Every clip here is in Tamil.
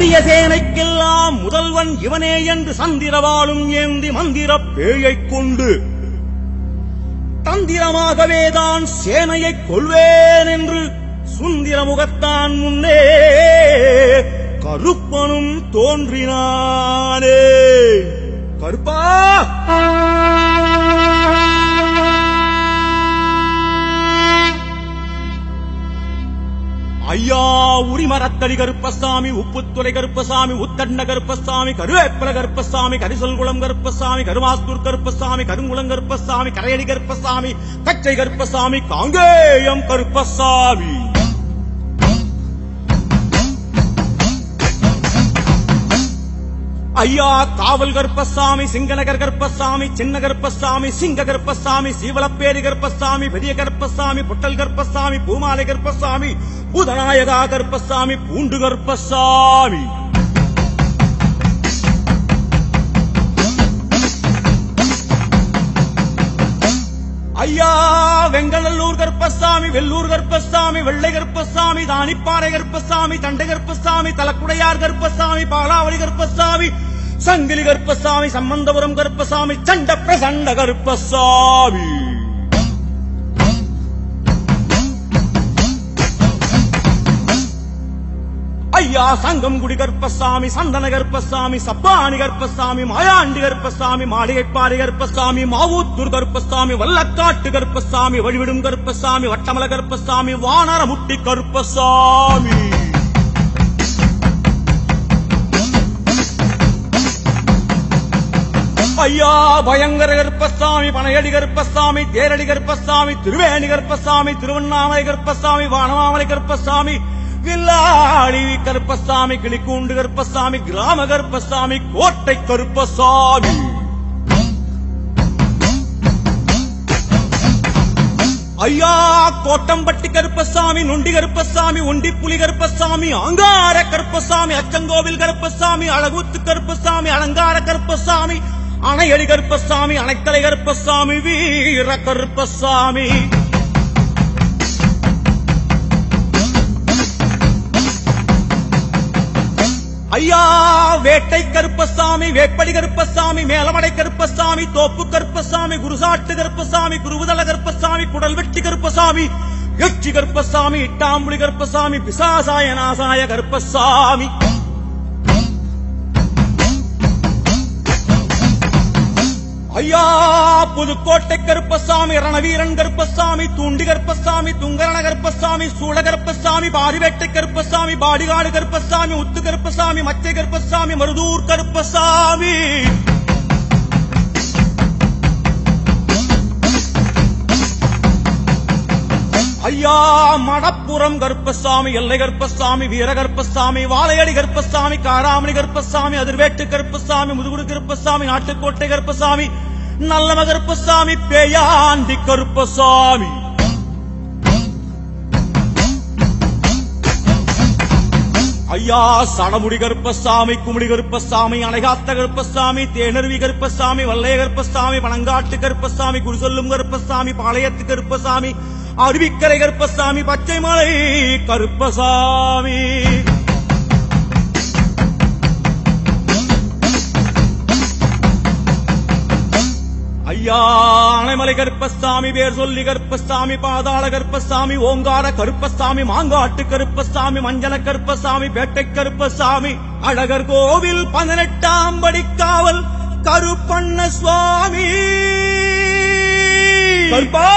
சத்திய சேனைக்கெல்லாம் முதல்வன் இவனே என்று சந்திரவாளும் ஏந்தி மந்திரப் பேழைக் கொண்டு தந்திரமாகவேதான் சேனையைக் கொள்வேன் என்று சுந்திர முகத்தான் முன்னே கருப்பனும் தோன்றினானே கருப்பா ஐயா உரிமரத்தடி கருப்பசாமி உப்புத்துறை கருப்பசாமி உத்தண்ட கருப்பசாமி கருவேப்பல கருப்பசாமி கரிசல்குளம் கருப்பசாமி கருமாத்தூர் கருப்பசாமி கருங்குளம் கருப்பசாமி கரையடி கருப்பசாமி கச்சை கருப்பசாமி காங்கேயம் கருப்பசாமி ஐயா காவல் கருப்பசாமி சிங்கநகர் கருப்பசாமி சின்ன கருப்பசாமி சிங்க கருப்பசாமி சீவலப்பேரி கருப்பசாமி பெரிய கருப்பசாமி பொட்டல் கருப்பசாமி பூமாலை கருப்பசாமி பூதநாயகா கருப்பசாமி பூண்டு கருப்பசாமி ஐயா வெங்கநல்லூர் கருப்பசாமி வெள்ளூர் கருப்பசாமி வெள்ளை கருப்பசாமி தானிப்பாறை கருப்பசாமி தண்டை கருப்பசாமி தலக்குடையார் கருப்பசாமி பாலாவளி கருப்பசாமி சங்கிலி கருப்பசாமி சம்பந்தபுரம் கருப்பசாமி சண்ட பிரசண்ட கருப்பசாமி ஐயா சங்கம்குடி கருப்பசாமி சந்தன கருப்பசாமி சப்பாணி கருப்பசாமி மாயாண்டி கருப்பசாமி மாளிகைப்பாறை கருப்பசாமி மாவூத்தூர் கருப்பசாமி வல்லக்காட்டு கருப்பசாமி வழிவிடும் கருப்பசாமி வட்டமல கருப்பசாமி வானரமுட்டி கருப்பசாமி ஐயா பயங்கர கருப்பசாமி பனையடி கருப்பசாமி தேரடி கருப்பசாமி திருவேணி கருப்பசாமி திருவண்ணாமலை கருப்பசாமி வானமாமலை கருப்பசாமி வில்லாளி கருப்பசாமி கிளிக்கூண்டு கருப்பசாமி கிராம கருப்பசாமி கோட்டை கருப்பசாமி ஐயா கோட்டம்பட்டி கருப்பசாமி நொண்டி கருப்பசாமி ஒண்டி புலி கருப்பசாமி அங்கார கருப்பசாமி அச்சங்கோவில் கருப்பசாமி அழகுத்து கருப்பசாமி அலங்கார கருப்பசாமி அணையடி கருப்பசாமி அணைத்தலை கருப்பசாமி வீர கருப்பசாமி ஐயா வேட்டை கருப்பசாமி வேப்படி கருப்பசாமி மேலமடை கருப்பசாமி தோப்பு கருப்பசாமி குருசாட்டு கருப்பசாமி குருவுதல கருப்பசாமி குடல் வெட்டி கருப்பசாமி எச்சி கருப்பசாமி இட்டாம்புலி கருப்பசாமி பிசாசாய நாசாய கருப்பசாமி ஐயா புதுக்கோட்டை கருப்பசாமி ரணவீரன் கருப்பசாமி தூண்டி கருப்பசாமி துங்கரண கருப்பசாமி சூழ கருப்பசாமி பாடிவேட்டை கருப்பசாமி பாடிகாடு கருப்பசாமி உத்து கருப்பசாமி மச்சை கருப்பசாமி மருதூர் கருப்பசாமி ஐயா மடப்புறம் கருப்பசாமி எல்லை கருப்பசாமி வீர கருப்பசாமி வாழையடி கருப்பசாமி காராமணி கருப்பசாமி அதிர்வேட்டு கருப்பசாமி முதுகுடு கருப்பசாமி நாட்டுக்கோட்டை கருப்பசாமி நல்லம கருப்பசாமி பேயாண்டி கருப்பசாமி ஐயா சடமுடி கருப்பசாமி குமுடி கருப்பசாமி அணைகாத்த கருப்பசாமி தேனருவி கருப்பசாமி வல்லைய கருப்பசாமி பனங்காட்டு கருப்பசாமி குருசொல்லும் கருப்பசாமி பாளையத்து கருப்பசாமி அருவிக்கரை கருப்பசாமி பச்சை மலை கருப்பசாமி ஐயா அணைமலை கருப்பசாமி பேர் சொல்லி கருப்பசாமி பாதாள கருப்பசாமி ஓங்கார கருப்பசாமி மாங்காட்டு கருப்பசாமி மஞ்சள கருப்பசாமி பேட்டை கருப்பசாமி அழகர் கோவில் பதினெட்டாம் படிக்காவல் கருப்பண்ண சுவாமி கருப்பா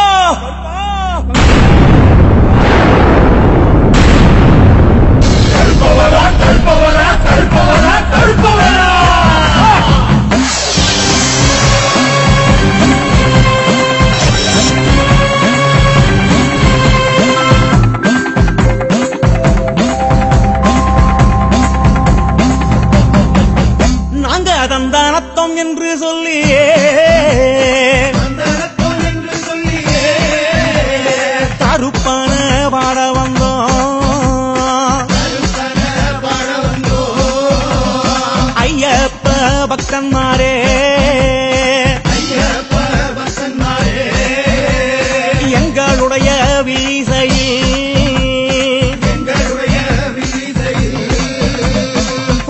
நாங்க அதந்தானத்தம் என்று சொல்லியே கருப்பன பாட வந்தோம் ஐயப்ப பக்தன்மாரே எங்களுடைய வீசையில்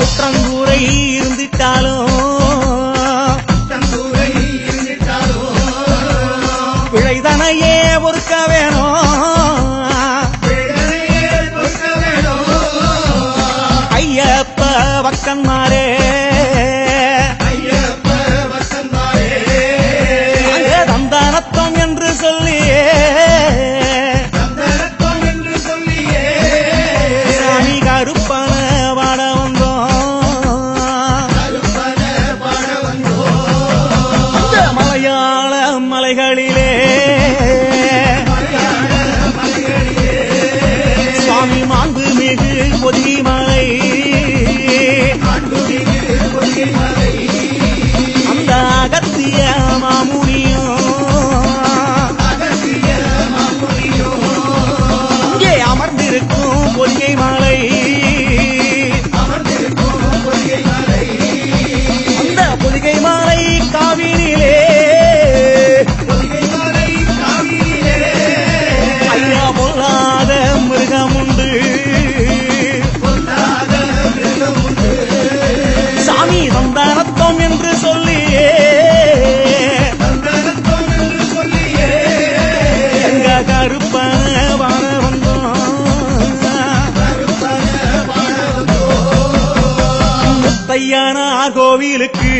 முத்தையனார் கோவிலுக்கு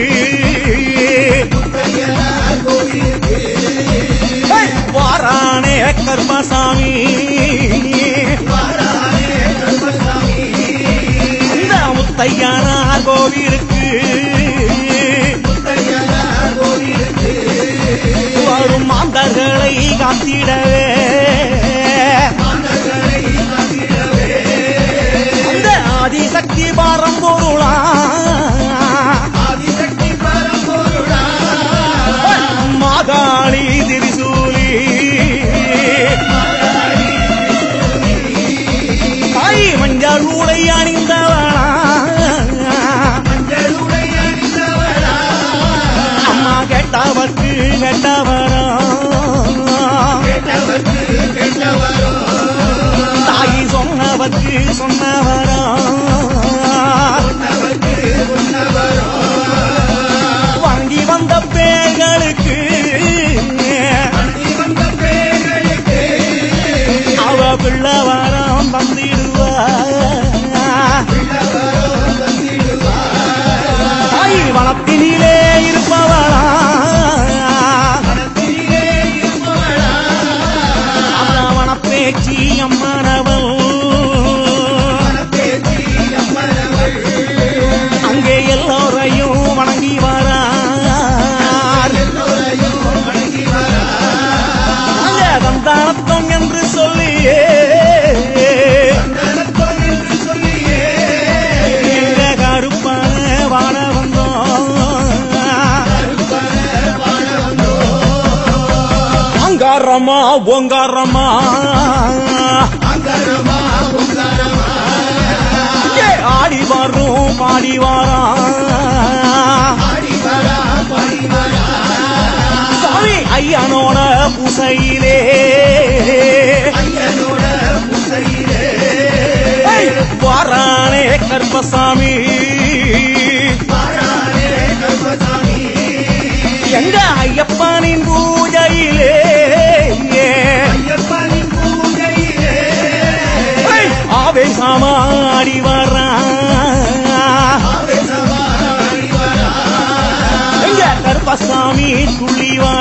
ஏய், வாரானே கர்மசாமி இந்த முத்தையனார் கோவிலுக்கு வரும் மாந்தர்களை காத்திடவே அந்த ஆதிசக்தி பாரம்பொருளா மாகாளி திரிசூலி தாய் மஞ்சள் ஊடை அணிந்தவளா அம்மா கேட்டவர்க்கு கேட்டவரா தாய் சொன்னவர்க்கு சொன்னவரா வாங்கி வந்த பேர்களுக்கு அவ பிள்ளை வரம் தந்திடுவா தாய் வனத்தினிலே இருப்பவளா அவன பேச்சி அம்மனவள் அங்கே எல்லோரையும் வணங்கி வரார் அங்கே தந்தானத்தம் என்று சொல்லியே எங்க கருப்பான வாழ வந்தோம் அங்காரமா ஓங்காரமா இங்கே ஆடி வரும் பாடி வாரா சாமி ஐயனோட பூசையிலே ஏய், வாரானே கர்ப்பசாமி எங்க ஐயப்பனின் பூஜையிலே ஏய், ஆவேசமாடி வரா எங்க கருப்பசாமி துள்ளி வர